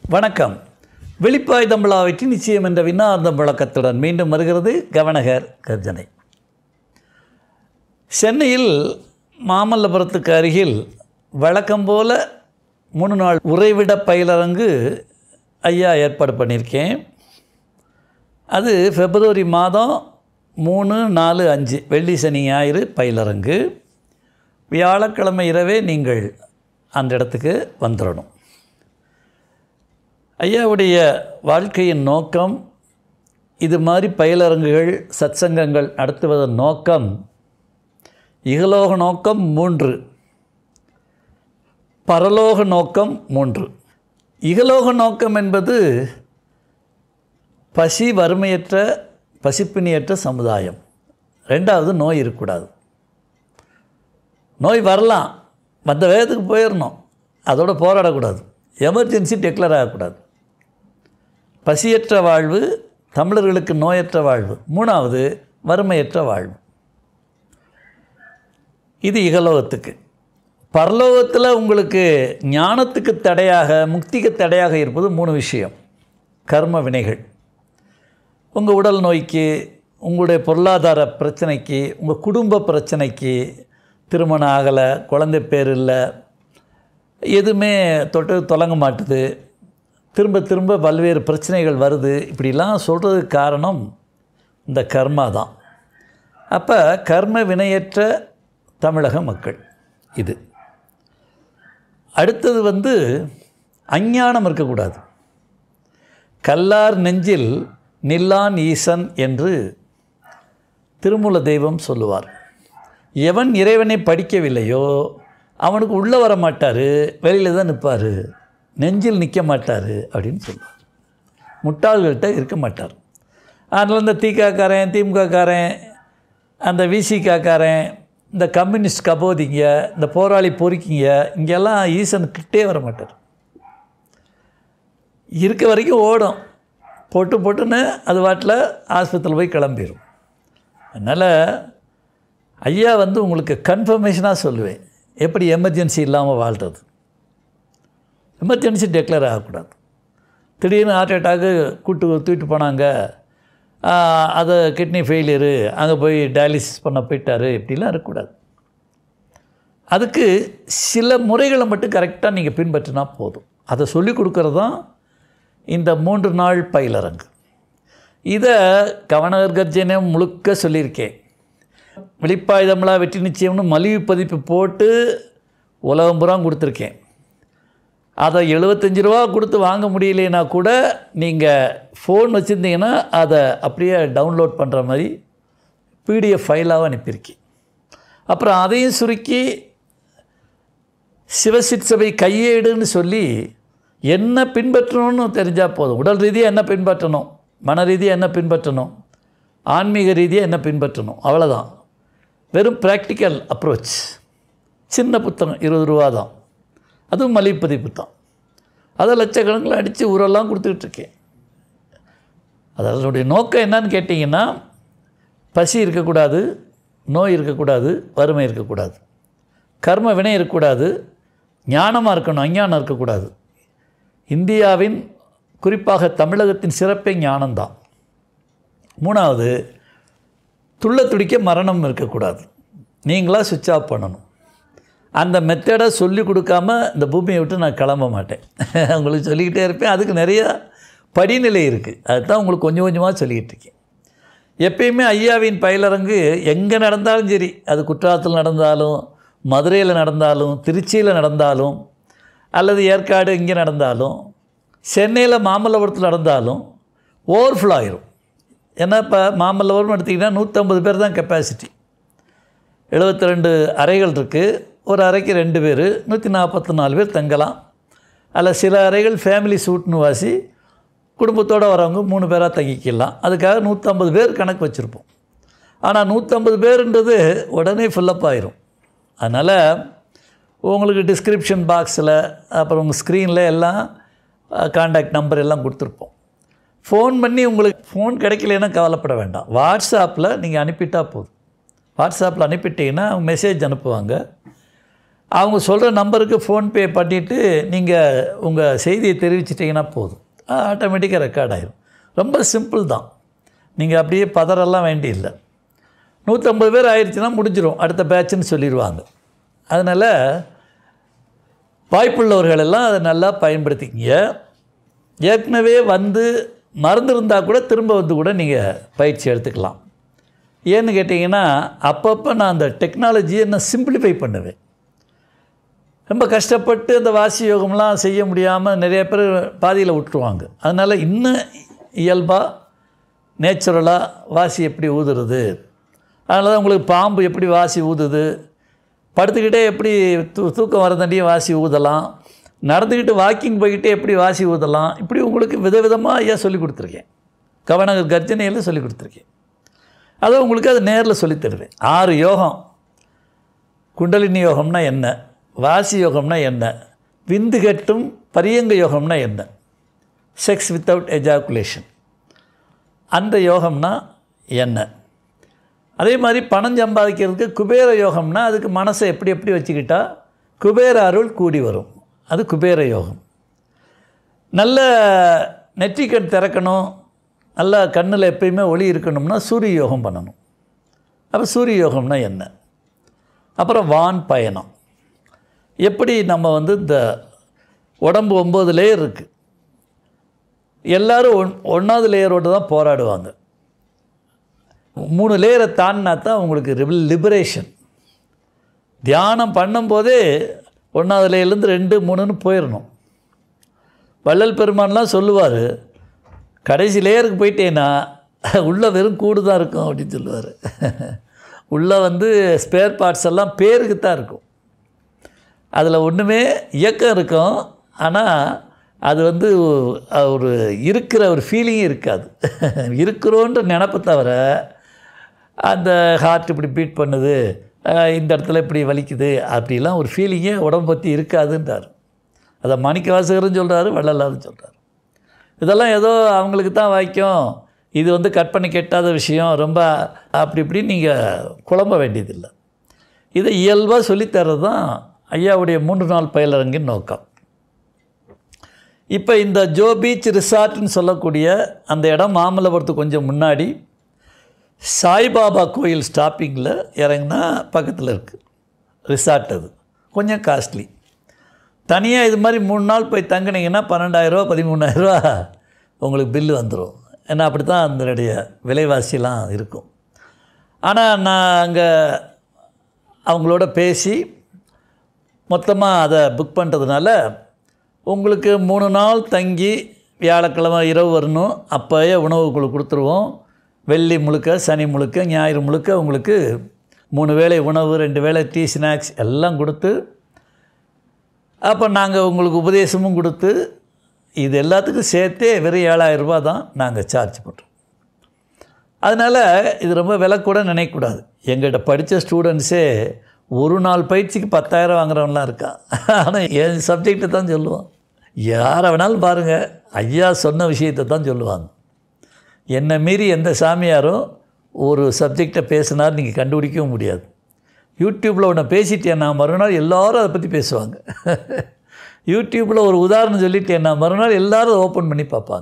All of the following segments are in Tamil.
வணக்கம் வெளிப்பாய் தம்பளாவற்றி நிச்சயம் என்ற விண்ணார்ந்த முழக்கத்துடன் மீண்டும் வருகிறது கவனகர் கர்ஜனை சென்னையில் மாமல்லபுரத்துக்கு அருகில் வழக்கம் போல மூணு நாள் உறைவிட பயிலரங்கு ஐயா ஏற்பாடு பண்ணியிருக்கேன் அது பிப்ரவரி மாதம் மூணு நாலு அஞ்சு வெள்ளி சனி ஞாயிறு பயிலரங்கு வியாழக்கிழமை இரவே நீங்கள் அந்த இடத்துக்கு வந்துடணும் ஐயாவுடைய வாழ்க்கையின் நோக்கம் இது மாதிரி பயிலரங்குகள் சத்சங்கங்கள் நடத்துவதன் நோக்கம் இகலோக நோக்கம் மூன்று பரலோக நோக்கம் மூன்று இகலோக நோக்கம் என்பது பசி வறுமையற்ற பசிப்பினியற்ற சமுதாயம் ரெண்டாவது நோய் இருக்கக்கூடாது நோய் வரலாம் மற்ற வேகத்துக்கு போயிடணும் அதோட போராடக்கூடாது எமர்ஜென்சி டெக்ளேர் ஆகக்கூடாது பசியற்ற வாழ்வு தமிழர்களுக்கு நோயற்ற வாழ்வு மூணாவது வறுமையற்ற வாழ்வு இது இகலோகத்துக்கு பரலோகத்தில் உங்களுக்கு ஞானத்துக்கு தடையாக முக்திக்கு தடையாக இருப்பது மூணு விஷயம் கர்ம வினைகள் உங்கள் உடல் நோய்க்கு உங்களுடைய பொருளாதார பிரச்சனைக்கு உங்கள் குடும்ப பிரச்சனைக்கு திருமணம் ஆகலை குழந்தை பேர் இல்லை எதுவுமே தொட்டு தொடங்க மாட்டுது திரும்ப திரும்ப பல்வேறு பிரச்சனைகள் வருது இப்படிலாம் சொல்கிறதுக்கு காரணம் இந்த கர்மா தான் அப்போ கர்ம வினையற்ற தமிழக மக்கள் இது அடுத்தது வந்து அஞ்ஞானம் இருக்கக்கூடாது கல்லார் நெஞ்சில் நில்லான் ஈசன் என்று திருமூல தெய்வம் சொல்லுவார் எவன் இறைவனை படிக்கவில்லையோ அவனுக்கு உள்ளே வர மாட்டார் வெளியில் தான் நிற்பார் நெஞ்சில் நிற்க மாட்டார் அப்படின்னு சொல்லுவார் முட்டாள்கள்கிட்ட இருக்க மாட்டார் அதனால் இந்த திகாக்காரன் திமுகக்காரன் அந்த விசிகாக்காரன் இந்த கம்யூனிஸ்ட் கபோதிங்க இந்த போராளி பொறுக்கிங்க இங்கெல்லாம் ஈசன் கிட்டே வர மாட்டார் இருக்க வரைக்கும் ஓடும் பொட்டு பொட்டுன்னு அது வாட்டில் ஆஸ்பத்திரியில் போய் கிளம்பிடும் அதனால் ஐயா வந்து உங்களுக்கு கன்ஃபர்மேஷனாக சொல்லுவேன் எப்படி எமர்ஜென்சி இல்லாமல் வாழ்கிறது எமர்ஜென்சி டெக்ளேர் ஆகக்கூடாது திடீர்னு ஹார்ட் அட்டாக்கு கூட்டு தூக்கிட்டு போனாங்க அதை கிட்னி ஃபெயிலியரு அங்கே போய் டயாலிசிஸ் பண்ண போயிட்டாரு இப்படிலாம் இருக்கக்கூடாது அதுக்கு சில முறைகளை மட்டும் கரெக்டாக நீங்கள் பின்பற்றினா போதும் அதை சொல்லிக் கொடுக்கறது தான் இந்த மூன்று நாள் பயிலரங்கு இதை கவனகர் கர்ஜனை முழுக்க சொல்லியிருக்கேன் வெளிப்பாய் தமிழா வெற்றி நிச்சயம்னு மலிவு பதிப்பு போட்டு உலகம் புறம் கொடுத்துருக்கேன் அதை எழுபத்தஞ்சி ரூபா கொடுத்து வாங்க முடியலைன்னா கூட நீங்கள் ஃபோன் வச்சுருந்தீங்கன்னா அதை அப்படியே டவுன்லோட் பண்ணுற மாதிரி பிடிஎஃப் ஃபைலாக அனுப்பியிருக்கேன் அப்புறம் அதையும் சுருக்கி சிவசித் சபை கையேடுன்னு சொல்லி என்ன பின்பற்றணும்னு தெரிஞ்சால் போதும் உடல் ரீதியாக என்ன பின்பற்றணும் மன ரீதியாக என்ன பின்பற்றணும் ஆன்மீக ரீதியாக என்ன பின்பற்றணும் அவ்வளோதான் வெறும் ப்ராக்டிக்கல் அப்ரோச் சின்ன புத்தகம் இருபது ரூபா தான் அதுவும் மலிப்பதிப்பு தான் அதை லட்சக்கணக்கில் அடித்து ஊரெல்லாம் கொடுத்துட்ருக்கேன் அதனுடைய நோக்கம் என்னன்னு கேட்டிங்கன்னா பசி இருக்கக்கூடாது நோய் இருக்கக்கூடாது வறுமை இருக்கக்கூடாது கர்ம வினை இருக்கக்கூடாது ஞானமாக இருக்கணும் அஞ்ஞானம் இருக்கக்கூடாது இந்தியாவின் குறிப்பாக தமிழகத்தின் சிறப்பே ஞானம்தான் மூணாவது துள்ள துடிக்க மரணம் இருக்கக்கூடாது நீங்களாக சுவிட்ச் ஆஃப் பண்ணணும் அந்த மெத்தடை சொல்லி கொடுக்காம இந்த பூமியை விட்டு நான் கிளம்ப மாட்டேன் உங்களுக்கு சொல்லிக்கிட்டே இருப்பேன் அதுக்கு நிறைய படிநிலை இருக்குது அதுதான் உங்களுக்கு கொஞ்சம் கொஞ்சமாக சொல்லிக்கிட்டு இருக்கேன் எப்பயுமே ஐயாவின் பயிலரங்கு எங்கே நடந்தாலும் சரி அது குற்றாலத்தில் நடந்தாலும் மதுரையில் நடந்தாலும் திருச்சியில் நடந்தாலும் அல்லது ஏற்காடு இங்கே நடந்தாலும் சென்னையில் மாமல்லபுரத்தில் நடந்தாலும் ஓவர்ஃப்ளோ ஆயிரும் ஏன்னா இப்போ மாமல்லபுரம் எடுத்திங்கன்னா நூற்றம்பது பேர் தான் கெப்பாசிட்டி எழுபத்தி ரெண்டு அறைகள் இருக்குது ஒரு அறைக்கு ரெண்டு பேர் நூற்றி நாற்பத்தி நாலு பேர் தங்கலாம் அதில் சில அறைகள் ஃபேமிலி சூட்னு வாசி குடும்பத்தோடு வரவங்க மூணு பேராக தங்கிக்கலாம் அதுக்காக நூற்றம்பது பேர் கணக்கு வச்சுருப்போம் ஆனால் நூற்றம்பது பேருன்றது உடனே ஃபில்லப் ஆயிரும் அதனால் உங்களுக்கு டிஸ்கிரிப்ஷன் பாக்ஸில் அப்புறம் உங்கள் ஸ்க்ரீனில் எல்லாம் காண்டாக்ட் நம்பர் எல்லாம் கொடுத்துருப்போம் ஃபோன் பண்ணி உங்களுக்கு ஃபோன் கிடைக்கலன்னா கவலைப்பட வேண்டாம் வாட்ஸ்அப்பில் நீங்கள் அனுப்பிட்டா போதும் வாட்ஸ்அப்பில் அனுப்பிட்டீங்கன்னா மெசேஜ் அனுப்புவாங்க அவங்க சொல்கிற நம்பருக்கு ஃபோன்பே பண்ணிவிட்டு நீங்கள் உங்கள் செய்தியை தெரிவிச்சிட்டிங்கன்னா போதும் ஆட்டோமேட்டிக்காக ரெக்கார்ட் ஆயிரும் ரொம்ப சிம்பிள் தான் நீங்கள் அப்படியே பதறெல்லாம் வேண்டியில்லை நூற்றம்பது பேர் ஆயிடுச்சுன்னா முடிஞ்சிடும் அடுத்த பேட்சுன்னு சொல்லிடுவாங்க அதனால் வாய்ப்புள்ளவர்கள் எல்லாம் அதை நல்லா பயன்படுத்திக்கிங்க ஏற்கனவே வந்து மறந்துருந்தால் கூட திரும்ப வந்து கூட நீங்கள் பயிற்சி எடுத்துக்கலாம் ஏன்னு கேட்டிங்கன்னா அப்பப்போ நான் அந்த டெக்னாலஜியை நான் சிம்பிளிஃபை பண்ணுவேன் ரொம்ப கஷ்டப்பட்டு அந்த வாசி யோகம்லாம் செய்ய முடியாமல் நிறைய பேர் பாதியில் விட்டுருவாங்க அதனால் இன்னும் இயல்பாக நேச்சுரலாக வாசி எப்படி ஊதுறது அதனால தான் உங்களுக்கு பாம்பு எப்படி வாசி ஊதுது படுத்துக்கிட்டே எப்படி தூ தூக்கம் வரதாண்டியும் வாசி ஊதலாம் நடந்துக்கிட்டு வாக்கிங் போய்கிட்டே எப்படி வாசி ஊதலாம் இப்படி உங்களுக்கு விதவிதமாக ஐயா சொல்லி கொடுத்துருக்கேன் கவன கர்ஜனையில் சொல்லி கொடுத்துருக்கேன் அதை உங்களுக்கு அது நேரில் சொல்லித் தருவேன் ஆறு யோகம் குண்டலினி யோகம்னா என்ன வாசி யோகம்னா என்ன விந்து கட்டும் பரியங்க யோகம்னா என்ன செக்ஸ் வித்தவுட் எஜாக்குலேஷன் அந்த யோகம்னா என்ன அதே மாதிரி பணம் சம்பாதிக்கிறதுக்கு குபேர யோகம்னா அதுக்கு மனசை எப்படி எப்படி வச்சுக்கிட்டா குபேர அருள் கூடி வரும் அது குபேர யோகம் நல்ல நெற்றிக்கண் திறக்கணும் நல்லா கண்ணில் எப்பயுமே ஒளி இருக்கணும்னா சூரிய யோகம் பண்ணணும் அப்போ சூரிய யோகம்னா என்ன அப்புறம் வான் பயணம் எப்படி நம்ம வந்து இந்த உடம்பு ஒம்பது லேயர் இருக்குது எல்லோரும் ஒன் ஒன்றாவது லேயரோடு தான் போராடுவாங்க மூணு லேயரை தாண்டினா தான் உங்களுக்கு லிபரேஷன் தியானம் பண்ணும்போதே ஒன்றாவது லேயர்லேருந்து ரெண்டு மூணுன்னு போயிடணும் வள்ளல் பெருமான்லாம் சொல்லுவார் கடைசி லேயருக்கு போயிட்டேன்னா உள்ளே வெறும் கூடு தான் இருக்கும் அப்படின்னு சொல்லுவார் உள்ளே வந்து ஸ்பேர் பார்ட்ஸ் எல்லாம் பேருக்கு தான் இருக்கும் அதில் ஒன்றுமே இயக்கம் இருக்கும் ஆனால் அது வந்து ஒரு இருக்கிற ஒரு ஃபீலிங்கே இருக்காது இருக்கிறோன்ற நினப்பு தவிர அந்த ஹார்ட் இப்படி பீட் பண்ணுது இந்த இடத்துல இப்படி வலிக்குது அப்படிலாம் ஒரு ஃபீலிங்கே உடம்பு பற்றி இருக்காதுன்றார் அதை மாணிக்க வாசகரும் சொல்கிறாரு வள்ளலாரும் சொல்கிறார் இதெல்லாம் ஏதோ அவங்களுக்கு தான் வாய்க்கும் இது வந்து கற்பனை கெட்டாத விஷயம் ரொம்ப அப்படி இப்படி நீங்கள் குழம்ப வேண்டியதில்லை இதை இயல்பாக சொல்லித்தர்றது தான் ஐயாவுடைய மூன்று நாள் பயிலரங்கின் நோக்கம் இப்போ இந்த ஜோ பீச் ரிசார்ட்னு சொல்லக்கூடிய அந்த இடம் மாமல்லபுரத்துக்கு கொஞ்சம் முன்னாடி சாய்பாபா கோயில் ஸ்டாப்பிங்கில் இறங்கினா பக்கத்தில் இருக்குது ரிசார்ட் அது கொஞ்சம் காஸ்ட்லி தனியாக இது மாதிரி மூணு நாள் போய் தங்கினீங்கன்னா பன்னெண்டாயிரரூவா பதிமூணாயிரரூவா உங்களுக்கு பில்லு வந்துடும் ஏன்னா அப்படி தான் அதனுடைய விலைவாசிலாம் இருக்கும் ஆனால் நான் அங்கே அவங்களோட பேசி மொத்தமாக அதை புக் பண்ணுறதுனால உங்களுக்கு மூணு நாள் தங்கி வியாழக்கிழமை இரவு வரணும் அப்போயே உணவு குழு கொடுத்துருவோம் வெள்ளி முழுக்க சனி முழுக்க ஞாயிறு முழுக்க உங்களுக்கு மூணு வேளை உணவு ரெண்டு வேளை டீ ஸ்நாக்ஸ் எல்லாம் கொடுத்து அப்போ நாங்கள் உங்களுக்கு உபதேசமும் கொடுத்து இது எல்லாத்துக்கும் சேர்த்தே வெறும் ஏழாயிரம் ரூபா தான் நாங்கள் சார்ஜ் பண்ணுறோம் அதனால் இது ரொம்ப விலை கூட நினைக்கக்கூடாது எங்கள்கிட்ட படித்த ஸ்டூடெண்ட்ஸே ஒரு நாள் பயிற்சிக்கு பத்தாயிரம் வாங்குறவன்லாம் இருக்கான் ஆனால் என் சப்ஜெக்டை தான் சொல்லுவான் யாரை வேணாலும் பாருங்கள் ஐயா சொன்ன விஷயத்தை தான் சொல்லுவாங்க என்னை மீறி எந்த சாமியாரும் ஒரு சப்ஜெக்டை பேசினார் நீங்கள் கண்டுபிடிக்கவும் முடியாது யூடியூப்பில் ஒன்று பேசிட்டேன் நான் மறுநாள் எல்லோரும் அதை பற்றி பேசுவாங்க யூடியூப்பில் ஒரு உதாரணம் சொல்லிட்டேன் நான் மறுநாள் எல்லோரும் அதை ஓப்பன் பண்ணி பார்ப்பாங்க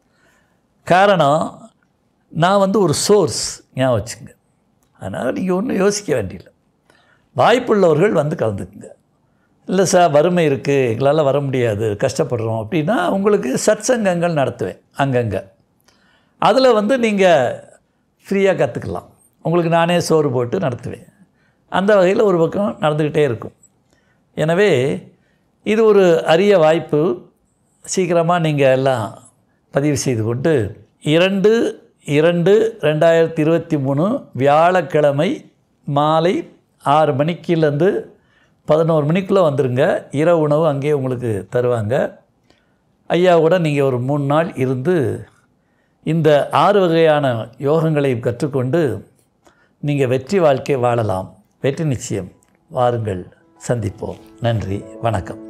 காரணம் நான் வந்து ஒரு சோர்ஸ் ஞாபகம் வச்சுங்க அதனால் நீங்கள் ஒன்றும் யோசிக்க வேண்டியதில்லை வாய்ப்புள்ளவர்கள் வந்து கலந்துக்குங்க இல்லை சார் வறுமை இருக்குது எங்களால் வர முடியாது கஷ்டப்படுறோம் அப்படின்னா உங்களுக்கு சத்சங்கங்கள் நடத்துவேன் அங்கங்கே அதில் வந்து நீங்கள் ஃப்ரீயாக கற்றுக்கலாம் உங்களுக்கு நானே சோறு போட்டு நடத்துவேன் அந்த வகையில் ஒரு பக்கம் நடந்துக்கிட்டே இருக்கும் எனவே இது ஒரு அரிய வாய்ப்பு சீக்கிரமாக நீங்கள் எல்லாம் பதிவு செய்து கொண்டு இரண்டு இரண்டு ரெண்டாயிரத்தி இருபத்தி மூணு வியாழக்கிழமை மாலை ஆறு மணிக்கிலேருந்து பதினோரு மணிக்குள்ளே வந்துடுங்க இரவு உணவு அங்கேயே உங்களுக்கு தருவாங்க ஐயாவோட நீங்கள் ஒரு மூணு நாள் இருந்து இந்த ஆறு வகையான யோகங்களை கற்றுக்கொண்டு நீங்கள் வெற்றி வாழ்க்கை வாழலாம் வெற்றி நிச்சயம் வாருங்கள் சந்திப்போம் நன்றி வணக்கம்